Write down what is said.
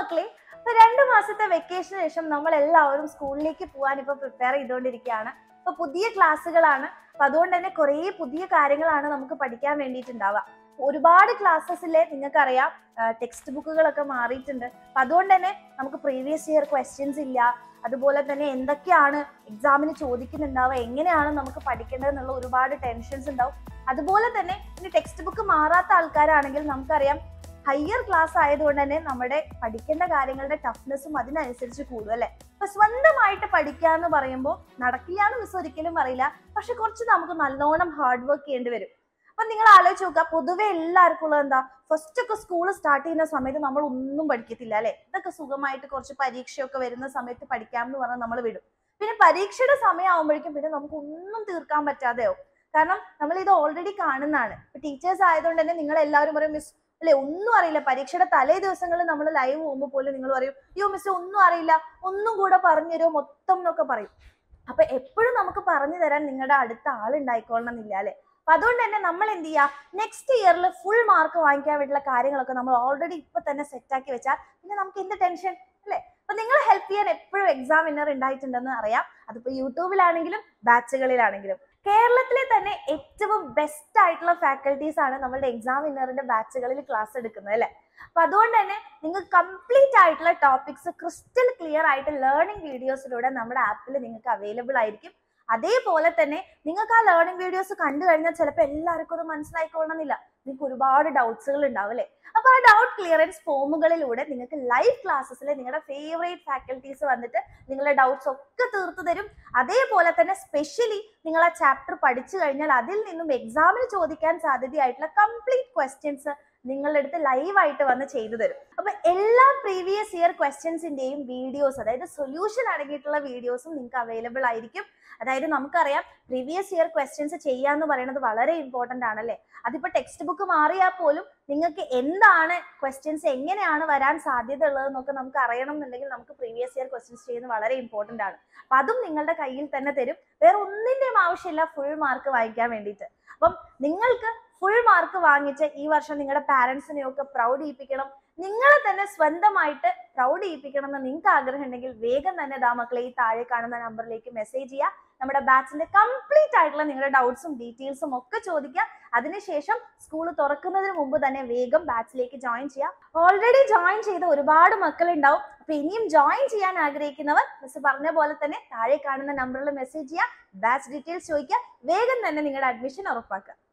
മക്കളെ ഇപ്പൊ രണ്ടു മാസത്തെ വെക്കേഷന് ശേഷം നമ്മൾ എല്ലാവരും സ്കൂളിലേക്ക് പോകാൻ ഇപ്പൊ പ്രിപ്പയർ ചെയ്തുകൊണ്ടിരിക്കുകയാണ് ഇപ്പൊ പുതിയ ക്ലാസ്സുകളാണ് അപ്പൊ അതുകൊണ്ട് തന്നെ കുറേ പുതിയ കാര്യങ്ങളാണ് നമുക്ക് പഠിക്കാൻ വേണ്ടിയിട്ടുണ്ടാവുക ഒരുപാട് ക്ലാസ്സസിലെ നിങ്ങൾക്കറിയാം ടെക്സ്റ്റ് ബുക്കുകളൊക്കെ മാറിയിട്ടുണ്ട് അപ്പൊ അതുകൊണ്ട് തന്നെ നമുക്ക് പ്രീവിയസ് ഇയർ ക്വസ്റ്റ്യൻസ് ഇല്ല അതുപോലെ തന്നെ എന്തൊക്കെയാണ് എക്സാമിന് ചോദിക്കുന്നുണ്ടാവുക എങ്ങനെയാണ് നമുക്ക് പഠിക്കേണ്ടത് എന്നുള്ള ഒരുപാട് ടെൻഷൻസ് ഉണ്ടാവും അതുപോലെ തന്നെ ഇനി ടെക്സ്റ്റ് ബുക്ക് മാറാത്ത ആൾക്കാരാണെങ്കിൽ നമുക്കറിയാം ഹയർ ക്ലാസ് ആയതുകൊണ്ട് തന്നെ നമ്മുടെ പഠിക്കേണ്ട കാര്യങ്ങളുടെ ടഫ്നെസ്സും അതിനനുസരിച്ച് കൂടും അല്ലെ അപ്പൊ സ്വന്തമായിട്ട് പഠിക്കുക എന്ന് പറയുമ്പോൾ നടക്കില്ല എന്ന് മിസ് ഒരിക്കലും പറയില്ല പക്ഷെ കുറച്ച് നമുക്ക് നല്ലോണം ഹാർഡ് വർക്ക് ചെയ്യേണ്ടി വരും അപ്പൊ നിങ്ങൾ ആലോചിച്ച് നോക്കുക പൊതുവെ എല്ലാവർക്കും ഉള്ളത് എന്താ ഫസ്റ്റ് ഒക്കെ സ്കൂൾ സ്റ്റാർട്ട് ചെയ്യുന്ന സമയത്ത് നമ്മൾ ഒന്നും പഠിക്കത്തില്ല അല്ലെ ഇതൊക്കെ സുഖമായിട്ട് കുറച്ച് പരീക്ഷയൊക്കെ വരുന്ന സമയത്ത് പഠിക്കാം എന്ന് പറഞ്ഞാൽ നമ്മൾ വിടും പിന്നെ പരീക്ഷയുടെ സമയമാകുമ്പോഴേക്കും പിന്നെ നമുക്ക് ഒന്നും തീർക്കാൻ പറ്റാതെയാവും കാരണം നമ്മൾ ഇത് ഓൾറെഡി കാണുന്നതാണ് ഇപ്പൊ ടീച്ചേഴ്സ് ആയതുകൊണ്ട് തന്നെ നിങ്ങൾ എല്ലാവരും പറയും മിസ് അല്ലെ ഒന്നും അറിയില്ല പരീക്ഷയുടെ തലേ ദിവസങ്ങളിൽ നമ്മൾ ലൈവ് പോകുമ്പോൾ പോലും നിങ്ങൾ പറയും അയ്യോ മിസ് ഒന്നും അറിയില്ല ഒന്നും കൂടെ പറഞ്ഞു തരുമോ മൊത്തം എന്നൊക്കെ പറയും അപ്പൊ എപ്പോഴും നമുക്ക് പറഞ്ഞു തരാൻ നിങ്ങളുടെ അടുത്ത ആൾ ഉണ്ടായിക്കൊള്ളണം എന്നില്ല അല്ലെ അപ്പൊ അതുകൊണ്ട് തന്നെ നമ്മൾ എന്ത് ചെയ്യുക നെക്സ്റ്റ് ഇയറിൽ ഫുൾ മാർക്ക് വാങ്ങിക്കാൻ വേണ്ടിയുള്ള കാര്യങ്ങളൊക്കെ നമ്മൾ ഓൾറെഡി ഇപ്പൊ തന്നെ സെറ്റ് ആക്കി വെച്ചാൽ പിന്നെ നമുക്ക് എന്ത് ടെൻഷൻ അല്ലെ അപ്പൊ നിങ്ങൾ ഹെൽപ്പ് ചെയ്യാൻ എപ്പോഴും എക്സാം വിന്നർ ഉണ്ടായിട്ടുണ്ടെന്ന് അറിയാം അതിപ്പോ യൂട്യൂബിലാണെങ്കിലും ബാച്ചുകളിലാണെങ്കിലും കേരളത്തിലെ തന്നെ ഏറ്റവും ബെസ്റ്റ് ആയിട്ടുള്ള ഫാക്കൽറ്റീസ് ആണ് നമ്മളുടെ എക്സാം വിന്നറിന്റെ ബാച്ചുകളിൽ ക്ലാസ് എടുക്കുന്നത് അല്ലെ അപ്പൊ അതുകൊണ്ട് തന്നെ നിങ്ങൾക്ക് കംപ്ലീറ്റ് ആയിട്ടുള്ള ടോപ്പിക്സ് ക്രിസ്റ്റൽ ക്ലിയർ ആയിട്ട് ലേണിംഗ് വീഡിയോസിലൂടെ നമ്മുടെ ആപ്പിൽ നിങ്ങൾക്ക് അവൈലബിൾ ആയിരിക്കും അതേപോലെ തന്നെ നിങ്ങൾക്ക് ആ ലേണിംഗ് വീഡിയോസ് കണ്ടു കഴിഞ്ഞാൽ ചിലപ്പോൾ എല്ലാവർക്കും അത് മനസ്സിലായിക്കൊള്ളണമെന്നില്ല നിങ്ങൾക്ക് ഒരുപാട് ഡൗട്ട്സുകൾ ഉണ്ടാവും അല്ലേ അപ്പൊ ആ ഡൗട്ട് ക്ലിയറൻസ് ഫോമുകളിലൂടെ നിങ്ങൾക്ക് ലൈവ് ക്ലാസ്സസിൽ നിങ്ങളുടെ ഫേവറേറ്റ് ഫാക്കൽറ്റീസ് വന്നിട്ട് നിങ്ങളുടെ ഡൗട്ട്സ് ഒക്കെ തീർത്തു തരും അതേപോലെ തന്നെ സ്പെഷ്യലി നിങ്ങൾ ആ ചാപ്റ്റർ പഠിച്ചു കഴിഞ്ഞാൽ അതിൽ നിന്നും എക്സാമിന് ചോദിക്കാൻ സാധ്യതയായിട്ടുള്ള കംപ്ലീറ്റ് ക്വസ്റ്റ്യൻസ് നിങ്ങളുടെ അടുത്ത് ലൈവായിട്ട് വന്ന് ചെയ്തു തരും അപ്പൊ എല്ലാ പ്രീവിയസ് ഇയർ ക്വസ്റ്റ്യൻസിന്റെയും വീഡിയോസ് അതായത് സൊല്യൂഷൻ അടങ്ങിയിട്ടുള്ള വീഡിയോസും നിങ്ങൾക്ക് അവൈലബിൾ ആയിരിക്കും അതായത് നമുക്കറിയാം പ്രീവിയസ് ഇയർ ക്വസ്റ്റ്യൻസ് ചെയ്യാന്ന് പറയുന്നത് വളരെ ഇമ്പോർട്ടന്റ് ആണല്ലേ അതിപ്പോ ടെക്സ്റ്റ് ബുക്ക് മാറിയാൽ പോലും നിങ്ങൾക്ക് എന്താണ് ക്വസ്റ്റ്യൻസ് എങ്ങനെയാണ് വരാൻ സാധ്യത ഉള്ളതെന്നൊക്കെ നമുക്ക് അറിയണം എന്നുണ്ടെങ്കിൽ നമുക്ക് പ്രീവിയസ് ഇയർ ക്വസ്റ്റ്യൻസ് ചെയ്യുന്നത് വളരെ ഇമ്പോർട്ടന്റ് ആണ് അപ്പൊ അതും നിങ്ങളുടെ കയ്യിൽ തന്നെ തരും വേറെ ഒന്നിന്റെയും ആവശ്യമില്ല ഫുൾ മാർക്ക് വാങ്ങിക്കാൻ വേണ്ടിയിട്ട് അപ്പം നിങ്ങൾക്ക് ഫുൾ മാർക്ക് വാങ്ങിച്ച് ഈ വർഷം നിങ്ങളുടെ പാരന്റ്സിനെയൊക്കെ പ്രൗഡ് ചെയ്യിപ്പിക്കണം നിങ്ങളെ തന്നെ സ്വന്തമായിട്ട് പ്രൗഡ് ചെയ്യിപ്പിക്കണം എന്ന് നിങ്ങൾക്ക് ആഗ്രഹം ഉണ്ടെങ്കിൽ വേഗം തന്നെ ദാ മക്കളെ ഈ താഴെ കാണുന്ന നമ്പറിലേക്ക് മെസ്സേജ് ചെയ്യുക നമ്മുടെ ബാച്ചിന്റെ കംപ്ലീറ്റ് ആയിട്ടുള്ള നിങ്ങളുടെ ഡൗട്ട്സും ഡീറ്റെയിൽസും ഒക്കെ ചോദിക്കുക അതിനുശേഷം സ്കൂൾ തുറക്കുന്നതിന് മുമ്പ് തന്നെ വേഗം ബാച്ചിലേക്ക് ജോയിൻ ചെയ്യുക ഓൾറെഡി ജോയിൻ ചെയ്ത ഒരുപാട് മക്കൾ ഉണ്ടാവും അപ്പൊ ഇനിയും ജോയിൻ ചെയ്യാൻ ആഗ്രഹിക്കുന്നവർ മിസ് പറഞ്ഞ പോലെ തന്നെ താഴെ കാണുന്ന നമ്പറിൽ മെസ്സേജ് ചെയ്യുക ബാച്ച് ഡീറ്റെയിൽസ് ചോദിക്കുക വേഗം തന്നെ നിങ്ങളുടെ അഡ്മിഷൻ ഉറപ്പാക്കുക